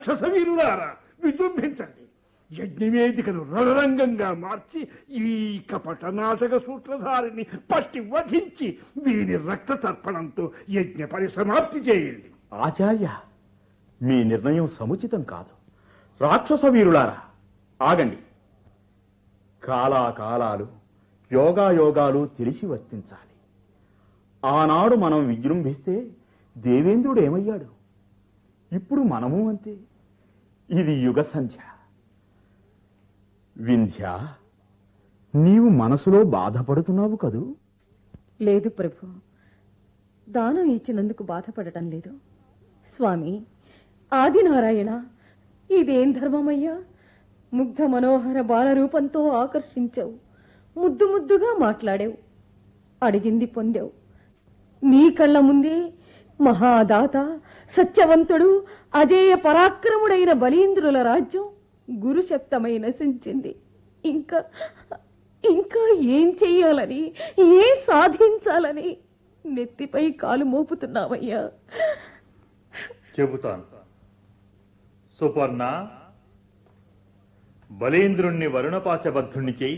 రాక్షసవీరులారా విజృంభించండి యజ్ఞవేదికను రణరంగంగా మార్చి ఈ కపట నాటక సూత్రధారిని పట్టి వధించి వీని రక్త తర్పణంతో యజ్ఞ పరిసమాప్తి చేయండి ఆచార్య మీ నిర్ణయం సముచితం కాదు రాక్షస వీరులారా ఆగండి కాలాకాలాలు యోగాయోగాలు తెలిసి వర్తించాలి ఆనాడు మనం విజృంభిస్తే దేవేంద్రుడు ఏమయ్యాడు ఇప్పుడు మనము అంతే ఇది యుగ సంధ్య వింధ్య నీవు మనసులో బాధపడుతున్నావు కదూ లేదు ప్రభు దానం ఇచ్చినందుకు బాధపడటం లేదు స్వామి ఆదినారాయణ ఇదేం ధర్మమయ్యా ముగ్ధ మనోహర బాలరూపంతో ఆకర్షించావు ముద్దు ముద్దుగా మాట్లాడావు అడిగింది పొందావు నీ కళ్ళ ముందే మహాదాత సత్యవంతుడు అజేయ పరాక్రముడైన బలీంద్రుల రాజ్యం గురుశక్తమై నశించింది ఇంకా ఇంకా ఏం చెయ్యాలని ఏం సాధించాలని నెత్తిపై కాలు మోపుతున్నావయ్యా చెబుతాను సుపర్ణ బలీంద్రుణ్ణి వరుణపాశబద్ధుణ్ణి చేయి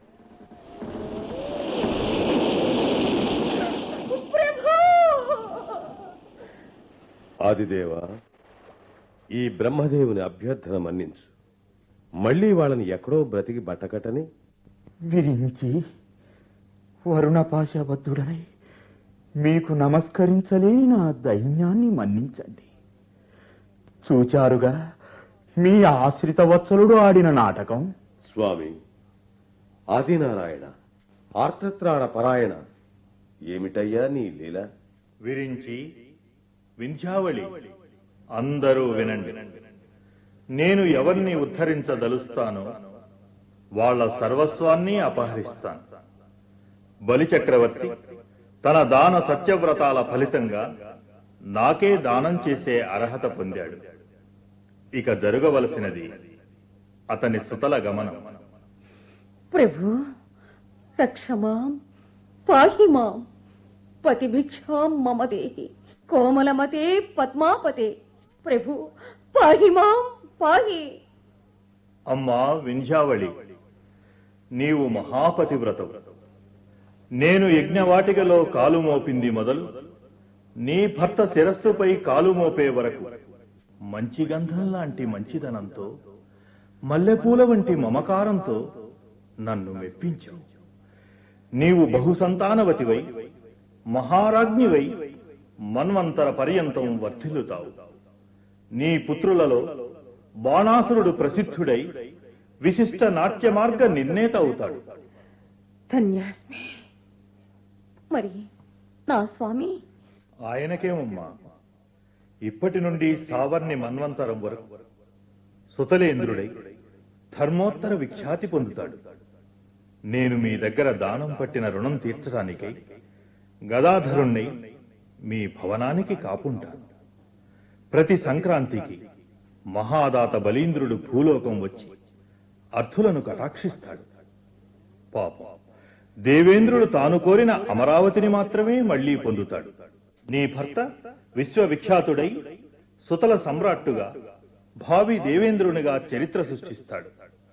ఆదిదేవ ఈ బ్రహ్మదేవుని అభ్యర్థన మన్నించు మళ్ళీ వాళ్ళని ఎక్కడో బ్రతికి బట్టకట్టని విరించి వరుణపాశబద్ధుడనై మీకు నమస్కరించలేని నా దైన్యాన్ని మన్నించండి చూచారుగా మీ ఆశ్రిత వత్సలుడు ఆడిన నాటకం స్వామి ఆదినారాయణ ఆర్తత్రాణ పరాయణ ఏమిటయ్యా నీ లీల విరించి వింధ్యావళి అందరూ వినండి నేను ఎవరిని ఉద్ధరించదలుస్తానో వాళ్ళ సర్వస్వాన్ని అపహరిస్తాను బలిచక్రవర్తి తన దాన సత్యవ్రతాల ఫలితంగా నాకే దానం చేసే అర్హత పొందాడు ఇక జరగవలసినది అతని సుతల గమనం ప్రభు రక్షమాం పాహిమాం పతిభిక్షాం మమ దేహి కోమలమతే పద్మాపతే ప్రభు పాహిమాం పాహి అమ్మా వింధ్యావళి నీవు మహాపతివ్రతవు నేను యజ్ఞవాటికలో కాలు మోపింది మొదలు నీ భర్త శిరస్సుపై కాలు మోపే వరకు మంచి గంధం లాంటి మంచిదనంతో మల్లెపూల వంటి మమకారంతో నన్ను మెప్పించావు నీవు బహుసంతానవతివై మహారాజ్ఞివై మన్వంతర పర్యంతం వర్ధిల్లుతావు నీ పుత్రులలో బాణాసురుడు ప్రసిద్ధుడై విశిష్ట నాట్య మార్గ నిర్ణేత అవుతాడు ధన్యాస్మి మరి నా స్వామి ఆయనకేమమ్మా ఇప్పటి నుండి సావర్ణి మన్వంతరం వరకు సుతలేంద్రుడై ధర్మోత్తర విఖ్యాతి పొందుతాడు నేను మీ దగ్గర దానం పట్టిన రుణం తీర్చడానికై గదాధరుణ్ణి మీ భవనానికి కాపుంటాను ప్రతి సంక్రాంతికి మహాదాత బలీంద్రుడు భూలోకం వచ్చి అర్థులను కటాక్షిస్తాడు పాపం దేవేంద్రుడు తాను కోరిన అమరావతిని మాత్రమే మళ్లీ పొందుతాడు నీ భర్త విశ్వవిఖ్యాతుడై సుతల సమ్రాట్టుగా భావి దేవేంద్రునిగా చరిత్ర సృష్టిస్తాడు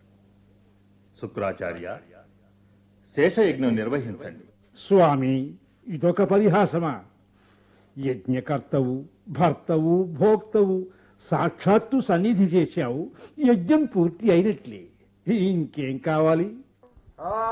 శుక్రాచార్య శేషయజ్ఞం నిర్వహించండి స్వామి ఇదొక పరిహాసమా యజ్ఞకర్తవు భర్తవు భోక్తవు సాక్షాత్తు సన్నిధి చేశావు యజ్ఞం పూర్తి అయినట్లే ఇంకేం కావాలి